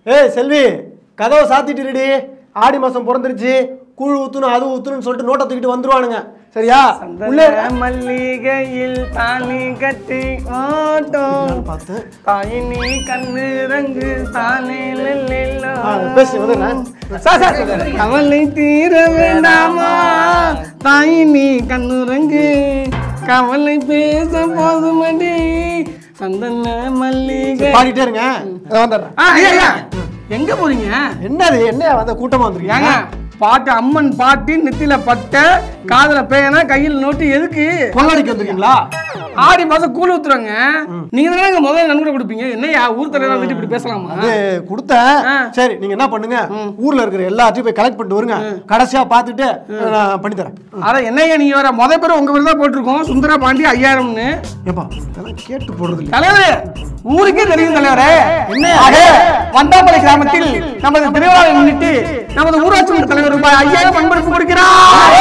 ஏய் செல்வி கதவை சாத்திட்டு இருடி ஆடி மாசம் பிறந்துருச்சு கூழ் ஊத்தணும் அது ஊத்தணும்னு சொல்லிட்டு நோட்டை தூக்கிட்டு வந்துருவானுங்க சரியா உள்ளே இரு. மல்லிகையில் தாலி கட்டி ஓட்டும் பார்த்து தாயினி கண்ணு ரங்கு தானே ஆ, பேசி வந்துடுறேன் கவலை தீர வேண்டாமா தாயினி கண்ணு ரங்கு கவலை பேச போதுமடி சந்தன மல்லிகை பாடிட்டே இருங்க இதோ வந்துடுறேன் ஆ, ஐயா, ஐயா. எங்க போறீங்க என்னது என்ன வந்த கூட்டமா வந்துருக்கீங்க ஏங்க பாட்டு அம்மன் பாட்டு நெத்தில பட்ட காதுல பேனா கையில் நோட்டு எதுக்கு கொள்ளடிக்க வந்திருக்கீங்களா ஆடி மாசம் கூலி ஊத்துறாங்க நீங்க தானே எங்க முதல்ல நன்கொடை கொடுப்பீங்க என்னய்யா ஊர் தலைவர் வந்துட்டு இப்படி பேசலாமா அது கொடுத்தேன் ஆ. சரி நீங்க என்ன பண்ணுங்க ஊர்ல இருக்கிற எல்லாத்தையும் போய் கலெக்ட் பண்ணிட்டு வருங்க கடைசியா பார்த்துட்டு நான் பண்ணி தரேன் அட என்னய்யா நீங்க வேற முத பேர் உங்க பேர் தான் போட்டிருக்கோம் சுந்தர பாண்டி ஐயாயிரம்னு ஏப்பா இதெல்லாம் கேட்டு போடுறது இல்லை தலைவரே ஊருக்கே தெரியும் தலைவரே என்ன வந்தாமலை கிராமத்தில் நமது திருவிழாவை முன்னிட்டு நமது ஊராட்சி மன்ற தலைவர் ரூபாய் ஐயாயிரம் பண்படுத்தி கொடுக்கிறார்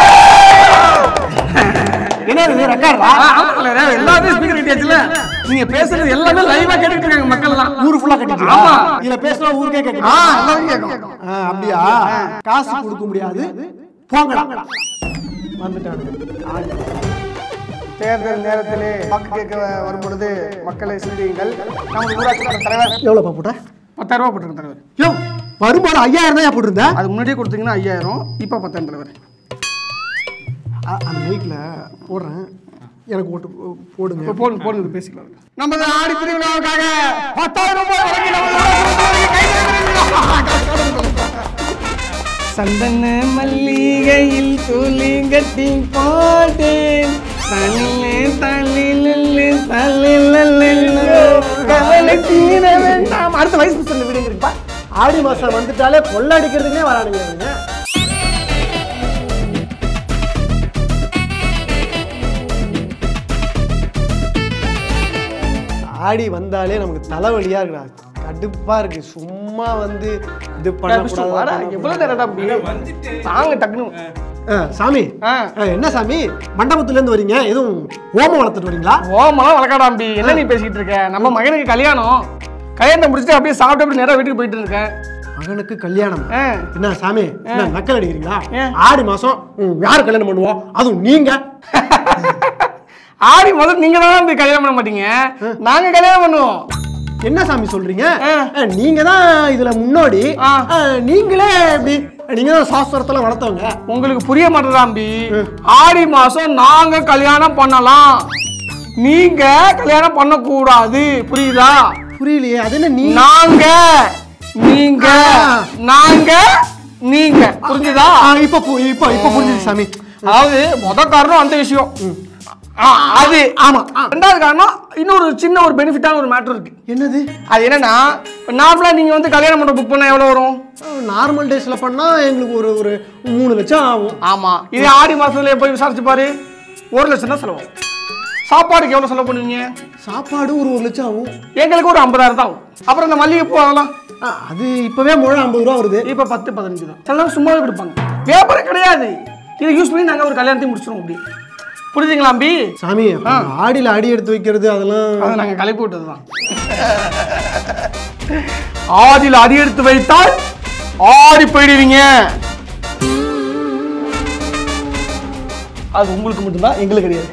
என்ன இது ரெக்கார்டா ஆ, ஆமா தலைவரே, எல்லாத்தையும் ஸ்பீக்கர் கட்டியாச்சுல நீங்க பேசுறது எல்லாமே லைவா கேட்டுட்டு இருக்காங்க மக்கள் எல்லாம் ஊர் ஃபுல்லா கட்டிட்டு ஆமா. இதுல பேசினா ஊருக்கே ஆ, கேட்கும் எல்லாரும் கேட்கும் ஆ, அப்படியா காசு கொடுக்க முடியாது போங்கடா வந்துட்டானுங்க தேர்தல் நேரத்திலே வாக்கு கேட்க வரும் பொழுது மக்களை சிந்தியுங்கள் நமது ஊராட்சி மன்ற தலைவர் எவ்வளோப்பா போட்ட பத்தாயிரம் ரூபாய் போட்டுருங்க தலைவர் யோ வருமானம் ஐயாயிரம் தான் போட்டிருந்தேன் அது முன்னாடியே கொடுத்தீங்கன்னா ஐயாயிரம் இப்போ பத்தாயிரம் தலைவர் அ- அந்த மைக்கில் போடுறேன் எனக்கு ஓட்டு போ- போடுங்க இப்போ போடுங்க போடுங்க பேசிக்கலாம் நமது ஆடி திருவிழாவுக்காக பத்தாயிரம் ரூபாய் வழங்கி நமது ஊராட்சி மன்றத்திற்கு சந்தன மல்லிகையில் துளி கட்டி போட்டேன் தலிலே தலிலே தலிலே கவலை தீர வேண்டாம் அடுத்த வயசு சொல்ல விடுங்கப்பா ஆடி மாசம் வந்துட்டாலே கொள்ளடிக்கிறதுக்கே வரானுங்க இவனுங்க. ஆடி வந்தாலே நமக்கு தலைவலியா இருக்குடா கடுப்பா இருக்கு சும்மா வந்து இது பண்ணக்கூடாது எவ்வளவு நேரம் தாங்க டக்குனு ஆ, சாமி ஆ. ஆ, என்ன சாமி மண்டபத்துல இருந்து வரீங்க எதுவும் ஓமம் வளர்த்துட்டு வரீங்களா ஓமெல்லாம் வளர்க்காடாம்பி என்ன நீ பேசிக்கிட்டு இருக்க நம்ம மகனுக்கு கல்யாணம் கல்யாணத்தை முடிச்சுட்டு அப்படியே சாப்பிட்டு அப்படியே நேரா வீட்டுக்கு போயிட்டு இருக்கேன் மகனுக்கு கல்யாணம் ஆ. என்ன சாமி என்ன நக்கல் அடிக்கிறீங்களா ஏன்? ஆடி மாசம் ம், யார் கல்யாணம் பண்ணுவோம் அதுவும் நீங்க ஆடி முதல்ல நீங்க தான் போய் கல்யாணம் பண்ண மாட்டீங்க நாங்க கல்யாணம் பண்ணுவோம் என்ன சாமி சொல்றீங்க ஆ. ஆ, நீங்க தான் இதுல முன்னோடி ஆ. ஆ, நீங்களே எப்படி நீங்க தான் சாஸ்திரத்தெல்லாம் வளர்த்தவங்க உங்களுக்கு புரிய மாட்டேதாம்பி ஆடி மாசம் நாங்க கல்யாணம் பண்ணலாம் நீங்க கல்யாணம் பண்ணக்கூடாது புரியுதா புரியலையே அது என்ன நீ நாங்க நீங்க ஆ. நாங்க நீங்க புரிஞ்சுதா ஆ, இப்ப பு- இப்ப இப்ப புரிஞ்சுது சாமி அதாவது முத காரணம் அந்த விஷயம் ஆ, அது ஆமா ரெண்டாவது காரணம் இன்னொரு சின்ன ஒரு பெனிஃபிட்டான ஒரு மேட்டர் இருக்கு என்னது அது என்னன்னா இப்போ நார்மலாக நீங்கள் வந்து கல்யாணம் மண்டபம் புக் பண்ணால் எவ்வளோ வரும் நார்மல் டேஸ்ல பண்ணா எங்களுக்கு ஒரு ஒரு மூணு லட்சம் ஆகும் ஆமாம் இதே ஆடி மாதத்துல போய் விசாரிச்சு பாரு ஒரு லட்சம் தான் செலவாகும் சாப்பாடுக்கு எவ்வளோ செலவு பண்ணுவீங்க சாப்பாடு ஒரு ஒரு லட்சம் ஆகும் எங்களுக்கு ஒரு ஐம்பதாயிரம் தான் ஆகும் அப்புறம் இந்த மல்லிகைப்பூ வாங்கலாம் ஆ, அது இப்பவே முழு ஐம்பது ரூபா வருது இப்போ பத்து பதினஞ்சு தான் சில நேரம் சும்மாவே கொடுப்பாங்க வியாபாரம் கிடையாது இதை யூஸ் பண்ணி நாங்கள் ஒரு கல்யாணத்தையும் முடிச்சிருவோம் அப்படி புரியுதுங்களா அம்பி சாமி அப்ப ஆடியில அடி எடுத்து வைக்கிறது அதெல்லாம் அதை நாங்கள் கலைப்பு விட்டது தான் ஆதியில் அடி எடுத்து வைத்தால் ஆடி போயிடுவீங்க அது உங்களுக்கு மட்டும்தான் எங்களுக்கு கிடையாது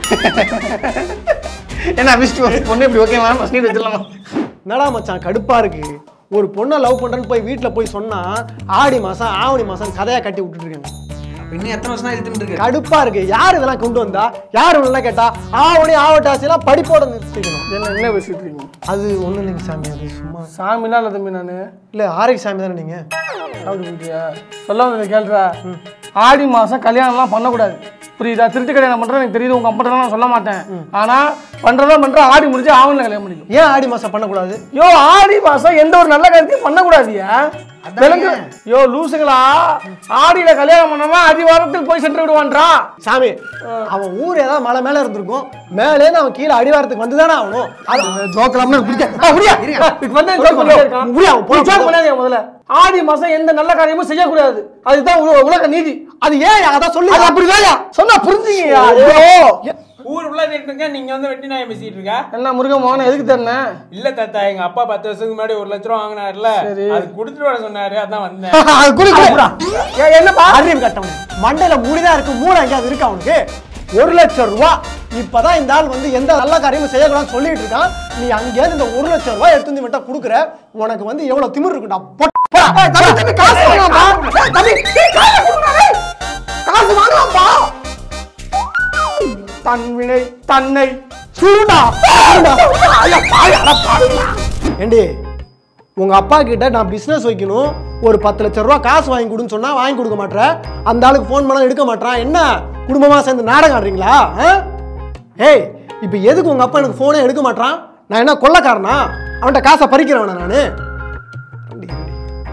என்ன விஷ்ணு பொண்ணு இப்படி ஓகேவா ஃபஸ்ட் வச்சிடலாமா என்னடா மச்சான் கடுப்பா இருக்கு ஒரு பொண்ணை லவ் பண்றேன்னு போய் வீட்ல போய் சொன்னா ஆடி மாசம் ஆவணி மாசம் கதையா கட்டி விட்டுட்டு இருக்காங்க இன்னும் எத்தனை வருஷம் தான் இழுத்துட்டு இருக்கு கடுப்பா இருக்கு யார் இதெல்லாம் கொண்டு வந்தா யார் இவனெல்லாம் கேட்டா ஆவணி ஆவட்டாசி எல்லாம் படிப்போட நிறுத்திக்கணும் என்ன என்ன பேசிட்டு இருக்கீங்க அது ஒண்ணும் இல்லைங்க சாமி அது சும்மா சாமிலாம் இல்லை தம்பி நான் இல்ல ஆரோக்கிய சாமி தானே நீங்க அப்படி புரியுதா சொல்ல வந்தது கேள்றா ஆடி மாசம் கல்யாணம்லாம் பண்ணக்கூடாது புரியுதா திருட்டு கல்யாணம் பண்றது எனக்கு தெரியுது உங்க அப்பா நான் சொல்ல மாட்டேன் ஆனா பண்றதா பண்ற ஆடி முடிஞ்சு ஆவணில் கல்யாணம் பண்ணிக்கும் ஏன் ஆடி மாசம் பண்ணக்கூடாது யோ ஆடி மாசம் எந்த ஒரு நல்ல காரியத்தையும் பண்ணக்கூடாதியா விலங்கு யோ லூசுங்களா ஆடியில கல்யாணம் பண்ணவன் அடிவாரத்தில் போய் சென்று விடுவான்றா சாமி அவன் ஊர் ஏதாவது மலை மேல இருந்திருக்கும் மேலே இருந்து அவன் கீழே அடிவாரத்துக்கு வந்துதானே ஆகணும் அது ஜோக்கலாம்னு பிடிக்க முடியா இதுக்கு வந்து joke பண்ணிட்டே இருக்கான். முடியா, அவன் போடா, நீ joke போடா. பண்ணாதீங்க முதல்ல ஆடி மாசம் எந்த நல்ல காரியமும் செய்யக்கூடாது அதுதான் உல- உலக நீதி அது ஏன் அதான் சொல்லி அது அப்படிதான் சொன்னா புரிஞ்சுங்கய்யா ஐயோ ஊர் ஃபுல்லா தேடிட்டு இருக்கேன் நீங்க வந்து வெட்டி நாயை பேசிட்டு இருக்க என்ன முருகன் மோகன் எதுக்கு தரேன் இல்ல தாத்தா எங்க அப்பா பத்து வருஷத்துக்கு முன்னாடி ஒரு லட்ச ரூபா வாங்கினாருல சரி. அது கொடுத்துட்டு வர சொன்னாரு அதான் வந்தேன் அது குடி குடி. அப்புறம். ஏ, என்னப்பா அறிவு கட்டவன் மண்டையில முடிதான் இருக்கு மூளை எங்கேயாவது இருக்கு அவனுக்கு ஒரு லட்சம் ரூபா இப்பதான் இந்த ஆள் வந்து எந்த நல்ல காரியமும் செய்யக்கூடாதுன்னு சொல்லிட்டு இருக்கான் நீ அங்கேயாவது இந்த ஒரு லட்சம் ரூபாய் எடுத்து வந்து விட்டா கொடுக்குற உனக்கு வந்து எவ்வளவு திமிர் இருக்குடா பொட்- போடா. ஏய், தம்பி, தம்பி, காசு வாங்கலாம்ப்பா. ஏய், தம்பி, ஏய், காசை கொடுடா, டேய். காசு வாங்கலாம்ப்பா. தன்வினை தன்னை சுருடா சுருடா. ஐயா, பாவி, அட பாவிங்களா. ஏண்டி உங்க அப்பா கிட்ட நான் பிசினஸ் வைக்கணும் ஒரு பத்து லட்சம் ரூபா காசு வாங்கி கொடுன்னு சொன்னா வாங்கி கொடுக்க மாட்டேற அந்த ஆளுக்கு ஃபோன் பண்ணா எடுக்க மாட்டான் என்ன குடும்பமா சேர்ந்து நாடகம் ஆடுறீங்களா ஆ? ஏய் இப்போ எதுக்கு உங்க அப்பா எனக்கு ஃபோனே எடுக்க மாட்டான் நான் என்ன கொள்ளக்காரனா அவன்கிட்ட காசை பறிக்கிறவனா நானு ஏண்டி, ஏண்டி.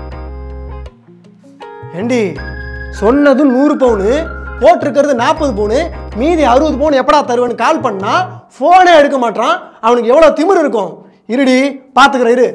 ஏண்டி சொன்னது நூறு பவுனு போட்டிருக்கிறது நாற்பது பவுனு மீதி அறுபது பவுன் எப்படா தருவேன்னு கால் பண்ணா ஃபோனே எடுக்க மாட்டான் அவனுக்கு எவ்வளோ திமிரு இருக்கும் இருடி பார்த்துக்கிற இரு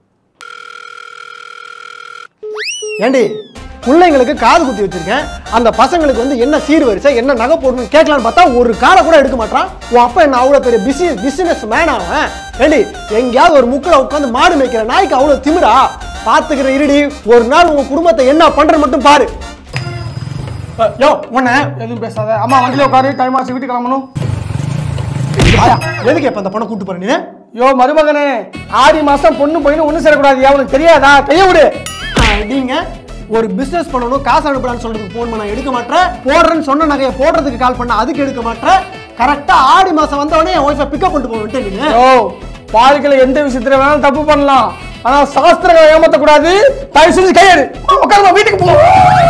ஏண்டி பிள்ளைங்களுக்கு காது குத்தி வச்சிருக்கேன் அந்த பசங்களுக்கு வந்து என்ன சீர் வரிசை என்ன நகை போடணும்னு கேட்கலான்னு பார்த்தா ஒரு காலை கூட எடுக்க மாட்டான் உன் அப்பா என்ன அவ்வளோ பெரிய பிசி பிசினஸ் மேன் அவன் ஏண்டி எங்கேயாவது ஒரு முக்கில் உட்காந்து மாடு மேய்க்கிற நாய்க்கு அவ்வளோ திமிரா பார்த்துக்கிற இருடி ஒரு நாள் உங்க குடும்பத்தை என்ன பண்ற மட்டும் பாரு யோ உன்ன எதுவும் பேசாத அம்மா வண்டியில உட்காரு டைம் ஆச்சு வீட்டுக்கு கிளம்பணும் எதுக்கு இப்ப அந்த பொண்ணை கூட்டு போற நீ யோ மருமகனே ஆடி மாசம் பொண்ணு போயின்னு ஒண்ணு சேரக்கூடாது அவனுக்கு தெரியாதா கைய விடு நீங்க ஒரு பிசினஸ் பண்ணணும் காசு அனுப்புறான்னு சொல்றதுக்கு ஃபோன் பண்ண எடுக்க மாட்டேன் போடுறேன்னு சொன்ன நகையை போடுறதுக்கு கால் பண்ண அதுக்கு எடுக்க மாட்டேன் கரெக்டா ஆடி மாசம் வந்தவொடனே என் ஒய்ஃபை பிக்கப் பண்ணிட்டு போக நீங்க யோ வாழ்க்கையில எந்த விஷயத்துல வேணாலும் தப்பு பண்ணலாம் ஆனா சாஸ்திரங்களை ஏமாத்த கூடாது தயவு செஞ்சு கையெடு உட்காருமா வீட்டுக்கு போ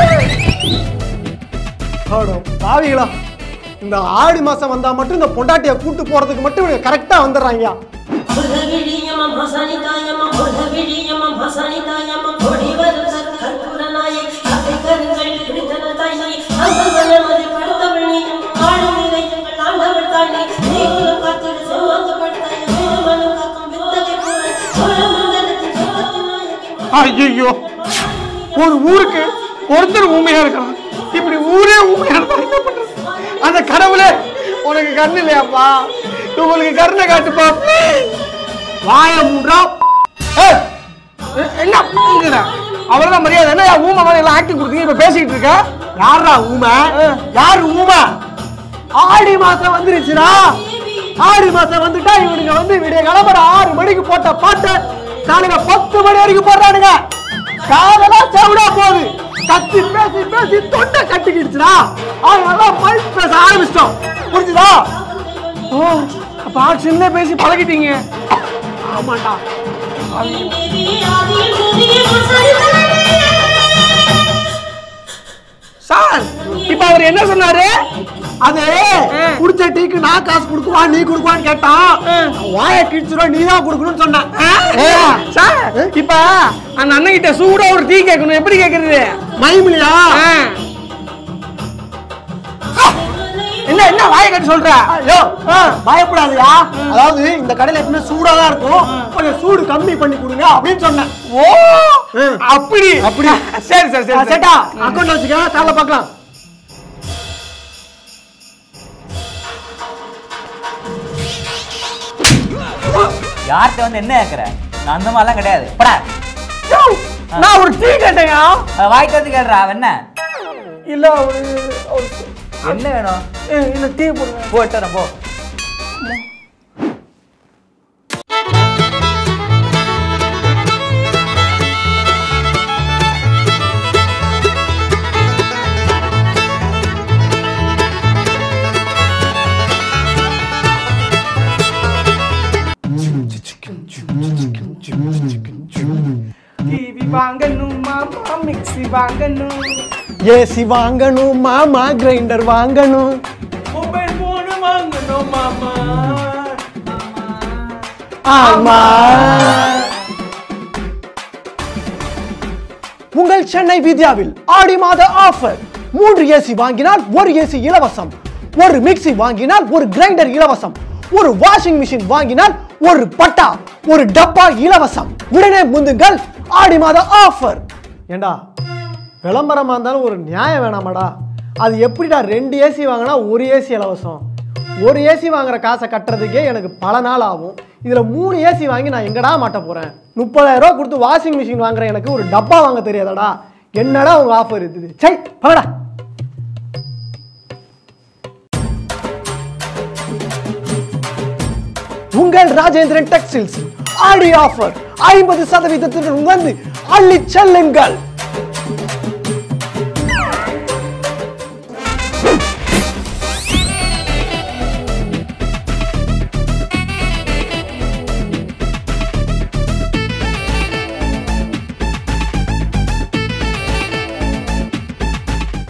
அட பாவிகளா இந்த ஆடி மாசம் வந்தா மட்டும் இந்த பொண்டாட்டியை கூட்டு போறதுக்கு மட்டும் இவங்க கரெக்டா வந்துடுறாங்க புதவிழியமம் ஹசனிதாயமம் புதவிழியமம் ஹசனிதாயமம் கொடி வருத கற்பூரநாயை கதை கருங்கள் பிடித்தன தாயை அகவனமது படுத்தவள் நீயும் ஆளும் இளைஞர்கள் ஆண்டவள் தாண்டி நீங்களும் காத்திடு செம்மாந்து படுத்தாய வீரமனும் காக்கும் வித்தகை போல சோழமண்டலத்தின் சொந்தத்து நாயகி ஐயோ ஒரு ஊருக்கு ஒருத்தர் ஊமையா இருக்கலாம் இப்படி ஊரே ஊமையா இருந்தா என்ன பண்றது அந்த கடவுளே உனக்கு கண்ணு இல்லையாப்பா உங்களுக்கு கருணை காட்டுப்பா வாய மூன்றா ஏய், எ- என்ன அப்படிங்கிற அவ்வளவுதான் மரியாதை என்ன ஊமை மாதிரி எல்லாம் ஆக்டிங் கொடுத்தீங்க இப்ப பேசிக்கிட்டு இருக்க யாரா ஊமை யாரு ஊமை ஆடி மாசம் வந்துருச்சுடா ஆடி மாசம் வந்துட்டா இவனுங்க வந்து விடிய கிளம்புற ஆறு மணிக்கு போட்ட பாட்டை காலையில பத்து மணி வரைக்கும் போடுறானுங்க காதெல்லாம் செவிடா போகுது கத்தி பேசி பேசி தொண்டை கட்டிக்கிடுச்சுடா அதனால மைக் பேச ஆரம்பிச்சிட்டோம் புரிஞ்சுதா ஓ அப்ப ஆக்ஷன்ல பேசி பழகிட்டீங்க ஆமாண்டா தேவி ஆதியில் புதிய ஹசனிதாயே சார் இப்ப அவர் என்ன சொன்னாரு அது குடிச்ச டீக்கு நான் காசு கொடுக்குவா நீ கொடுக்குவான்னு கேட்டான் வாய கிழிச்சிரும் நீ தான் கொடுக்கணும்னு சொன்னேன் சார் இப்ப அந்த அண்ணன் கிட்ட சூடா ஒரு டீ கேட்கணும் எப்படி கேக்குறது மைமிலியா ஆ. என்ன என்ன வாயை கட்டி சொல்ற ஐயோ பயப்படாதயா அதாவது இந்த கடையில எப்பவுமே சூடா தான் இருக்கும் கொஞ்சம் சூடு கம்மி பண்ணி கொடுங்க அப்படின்னு சொன்னேன் ஓ அப்படி அப்படி சரி சரி சரி சேட்டா அக்கௌண்ட் வச்சுக்க காலைல பார்க்கலாம் யார்கிட்ட வந்து என்ன கேட்குற நான் அந்த மாதிரிலாம் கிடையாது படா யோ, நான் ஒரு டீ கேட்டேயா வாய்க்கு வந்து கேடுறா அவன் என்ன இல்ல ஒரு ஒரு- என்ன வேணும் ஏ, இல்ல டீ போடுங்க போ எட்டு வரேன், போ டிவி வாங்கணும் மாமா மிக்ஸி வாங்கணும் ஏசி வாங்கணும் மாமா கிரைண்டர் வாங்கணும் மொபைல் போனு வாங்கணும் மாமா ஆமா உங்கள் சென்னை வித்யாவில் ஆடி மாத ஆஃபர் மூன்று ஏசி வாங்கினால் ஒரு ஏசி இலவசம் ஒரு மிக்ஸி வாங்கினால் ஒரு கிரைண்டர் இலவசம் ஒரு வாஷிங் மிஷின் வாங்கினால் ஒரு பட்டா ஒரு டப்பா இலவசம் உடனே முந்துங்கள் ஆடி மாத ஆஃபர் ஏண்டா விளம்பரமா இருந்தாலும் ஒரு நியாயம் வேணாமாடா அது எப்படிடா ரெண்டு ஏசி வாங்கினா ஒரு ஏசி இலவசம் ஒரு ஏசி வாங்குற காசை கட்டுறதுக்கே எனக்கு பல நாள் ஆகும் இதுல மூணு ஏசி வாங்கி நான் எங்கடா மாட்ட போறேன் முப்பதாயிரம் ரூபாய் கொடுத்து வாஷிங் மிஷின் வாங்குற எனக்கு ஒரு டப்பா வாங்க தெரியாதடா என்னடா உங்க ஆஃபர் இருக்குது சை பகடா உங்கள் ராஜேந்திரன் டெக்ஸ்டைல்ஸ் ஆடி ஆஃபர் ஐம்பது சதவீதத்துடன் வந்து அள்ளி செல்லுங்கள்